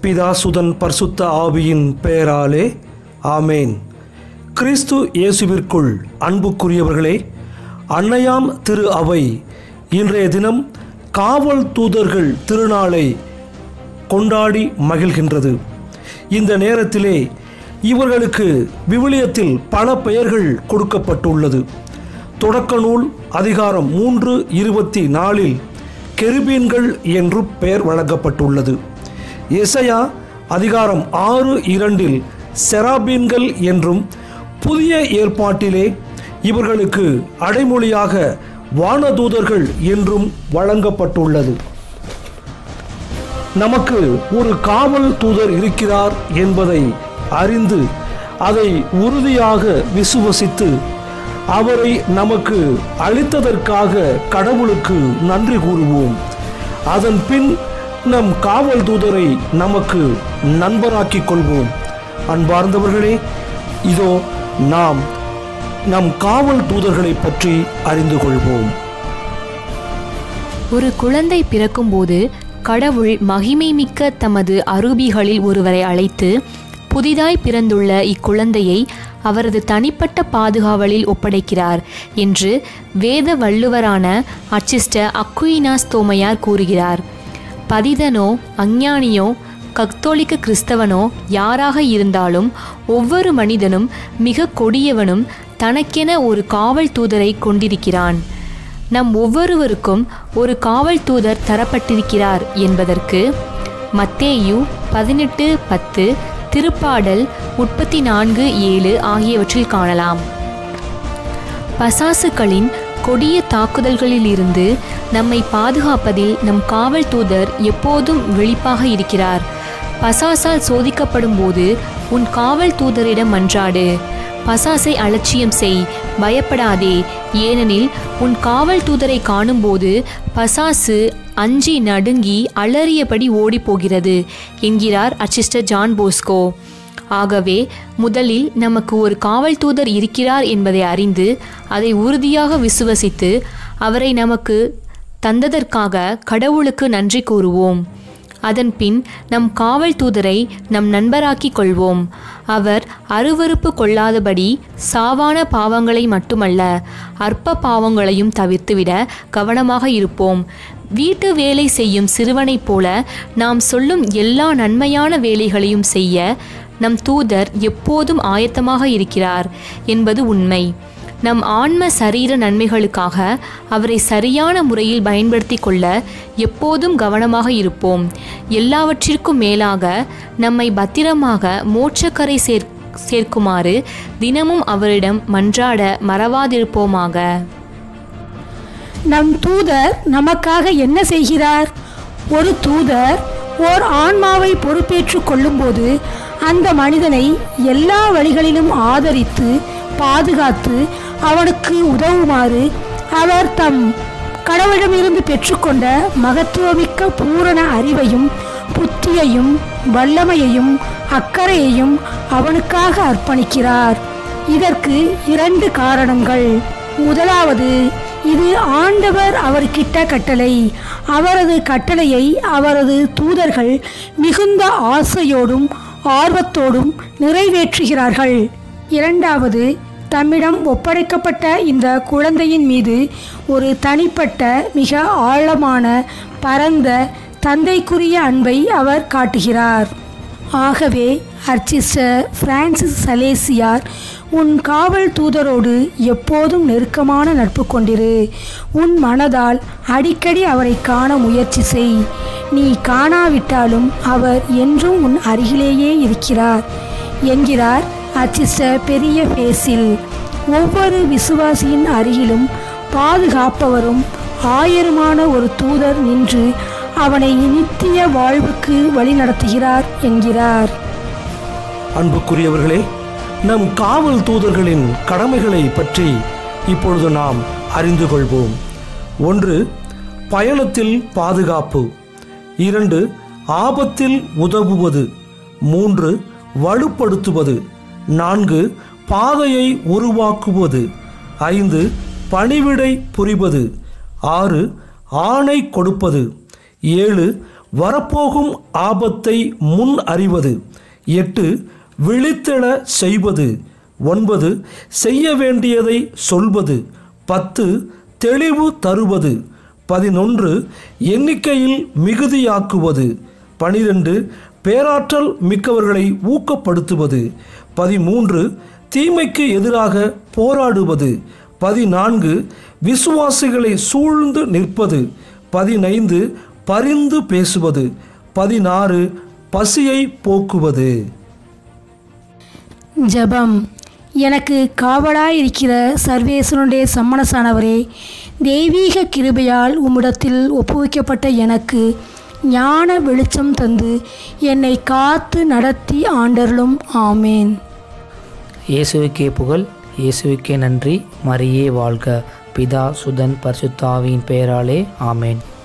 பிதாசுதன் பரிசுத்த ஆவியின் பெயராலே ஆமேன் கிறிஸ்து இயேசுவிற்குள் அன்புக்குரியவர்களே அன்னையாம் திரு அவை இன்றைய தினம் காவல் தூதர்கள் திருநாளை கொண்டாடி மகிழ்கின்றது இந்த நேரத்திலே இவர்களுக்கு விவிலியத்தில் பல பெயர்கள் கொடுக்கப்பட்டுள்ளது தொடக்க நூல் அதிகாரம் மூன்று இருபத்தி நாலில் கெருபீன்கள் என்று பெயர் வழங்கப்பட்டுள்ளது எசையா அதிகாரம் ஆறு இரண்டில் செராபீன்கள் என்றும் புதிய ஏற்பாட்டிலே இவர்களுக்கு அடைமொழியாக வானதூதர்கள் என்றும் வழங்கப்பட்டுள்ளது நமக்கு ஒரு காவல் தூதர் இருக்கிறார் என்பதை அறிந்து அதை உறுதியாக விசுவசித்து அவரை நமக்கு அளித்ததற்காக கடவுளுக்கு நன்றி கூறுவோம் அதன் பின் நம் காவல் தூதரை நமக்கு நண்பராக்கிக் கொள்வோம் அன்பார்ந்தவர்களே இதோ நாம் நம் காவல் தூதர்களை பற்றி அறிந்து கொள்வோம் ஒரு குழந்தை பிறக்கும்போது கடவுள் மகிமைமிக்க தமது அரூபிகளில் ஒருவரை அழைத்து புதிதாய் பிறந்துள்ள இக்குழந்தையை அவரது தனிப்பட்ட பாதுகாவலில் ஒப்படைக்கிறார் என்று வேத வள்ளுவரான அச்சிஸ்ட அக்குயினாஸ் தோமையார் கூறுகிறார் பதிதனோ அஞ்ஞானியோ கத்தோலிக்க கிறிஸ்தவனோ யாராக இருந்தாலும் ஒவ்வொரு மனிதனும் மிக கொடியவனும் தனக்கென ஒரு காவல் தூதரை கொண்டிருக்கிறான் நம் ஒவ்வொருவருக்கும் ஒரு காவல் தூதர் தரப்பட்டிருக்கிறார் என்பதற்கு மத்தேயு பதினெட்டு பத்து திருப்பாடல் முப்பத்தி நான்கு ஏழு ஆகியவற்றில் காணலாம் பசாசுகளின் கொடிய தாக்குதல்களிலிருந்து நம்மை பாதுகாப்பதில் நம் காவல் தூதர் எப்போதும் விழிப்பாக இருக்கிறார் பசாசால் சோதிக்கப்படும் போது உன் காவல் தூதரிடம் மன்றாடு பசாசை அலட்சியம் செய் பயப்படாதே ஏனெனில் உன் காவல் தூதரை காணும்போது பசாசு அஞ்சி நடுங்கி அலறியபடி ஓடிப்போகிறது என்கிறார் அச்சிஸ்டர் ஜான் போஸ்கோ ஆகவே முதலில் நமக்கு ஒரு காவல் தூதர் இருக்கிறார் என்பதை அறிந்து அதை உறுதியாக விசுவசித்து அவரை நமக்கு தந்ததற்காக கடவுளுக்கு நன்றி கூறுவோம் அதன்பின் நம் காவல் தூதரை நம் நண்பராக்கிக் கொள்வோம் அவர் அருவருப்பு கொள்ளாதபடி சாவான பாவங்களை மட்டுமல்ல அற்ப பாவங்களையும் தவிர்த்துவிட கவனமாக இருப்போம் வீட்டு வேலை செய்யும் சிறுவனைப் போல நாம் சொல்லும் எல்லா நன்மையான வேலைகளையும் செய்ய நம் தூதர் எப்போதும் ஆயத்தமாக இருக்கிறார் என்பது உண்மை நம் ஆன்ம சரீர நன்மைகளுக்காக அவரை சரியான முறையில் பயன்படுத்தி கொள்ள எப்போதும் கவனமாக இருப்போம் எல்லாவற்றிற்கும் மேலாக நம்மை பத்திரமாக மோட்சக்கரை சேர் சேர்க்குமாறு தினமும் அவரிடம் மன்றாட மறவாதிருப்போமாக நம் தூதர் நமக்காக என்ன செய்கிறார் ஒரு தூதர் ஓர் ஆன்மாவை பொறுப்பேற்றுக் கொள்ளும்போது அந்த மனிதனை எல்லா வழிகளிலும் ஆதரித்து பாதுகாத்து அவனுக்கு உதவுமாறு அவர் தம் கடவுளிடமிருந்து பெற்றுக்கொண்ட மகத்துவமிக்க பூரண அறிவையும் புத்தியையும் வல்லமையையும் அக்கறையையும் அவனுக்காக அர்ப்பணிக்கிறார் இதற்கு இரண்டு காரணங்கள் முதலாவது இது ஆண்டவர் அவர்கிட்ட கட்டளை அவரது கட்டளையை அவரது தூதர்கள் மிகுந்த ஆசையோடும் ஆர்வத்தோடும் நிறைவேற்றுகிறார்கள் இரண்டாவது தம்மிடம் ஒப்படைக்கப்பட்ட இந்த குழந்தையின் மீது ஒரு தனிப்பட்ட மிக ஆழமான பரந்த தந்தைக்குரிய அன்பை அவர் காட்டுகிறார் ஆகவே அர்ச்சிஸ்டர் பிரான்சிஸ் சலேசியார் உன் காவல் தூதரோடு எப்போதும் நெருக்கமான நட்பு கொண்டிரு உன் மனதால் அடிக்கடி அவரை காண முயற்சி செய் நீ காணாவிட்டாலும் அவர் என்றும் உன் அருகிலேயே இருக்கிறார் என்கிறார் அச்சிஸ்டர் பெரிய பேசில் ஒவ்வொரு விசுவாசியின் அருகிலும் பாதுகாப்பவரும் ஆயிரமான ஒரு தூதர் நின்று அவனை நித்திய வாழ்வுக்கு வழிநடத்துகிறார் என்கிறார் அன்புக்குரியவர்களே நம் காவல் தூதர்களின் கடமைகளை பற்றி இப்பொழுது நாம் அறிந்து கொள்வோம் ஒன்று பயணத்தில் பாதுகாப்பு இரண்டு ஆபத்தில் உதவுவது மூன்று வலுப்படுத்துவது நான்கு பாதையை உருவாக்குவது ஐந்து பணிவிடை புரிவது ஆறு ஆணை கொடுப்பது ஏழு வரப்போகும் ஆபத்தை முன் அறிவது எட்டு விழித்தெழ செய்வது ஒன்பது செய்ய வேண்டியதை சொல்வது பத்து தெளிவு தருவது பதினொன்று எண்ணிக்கையில் மிகுதியாக்குவது பனிரெண்டு பேராற்றல் மிக்கவர்களை ஊக்கப்படுத்துவது பதிமூன்று தீமைக்கு எதிராக போராடுவது பதினான்கு விசுவாசிகளை சூழ்ந்து நிற்பது பதினைந்து பரிந்து பேசுவது பதினாறு பசியை போக்குவது ஜெபம் எனக்கு காவலாயிருக்கிற சர்வேசனுடைய சம்மனசானவரே தெய்வீக கிருபையால் உம்மிடத்தில் ஒப்புவிக்கப்பட்ட எனக்கு ஞான வெளிச்சம் தந்து என்னை காத்து நடத்தி ஆண்டருளும் ஆமேன் இயேசுவுக்கே புகழ் இயேசுவுக்கே நன்றி மரியே வாழ்க பிதா சுதன் பரிசுத்தாவின் பெயராலே ஆமேன்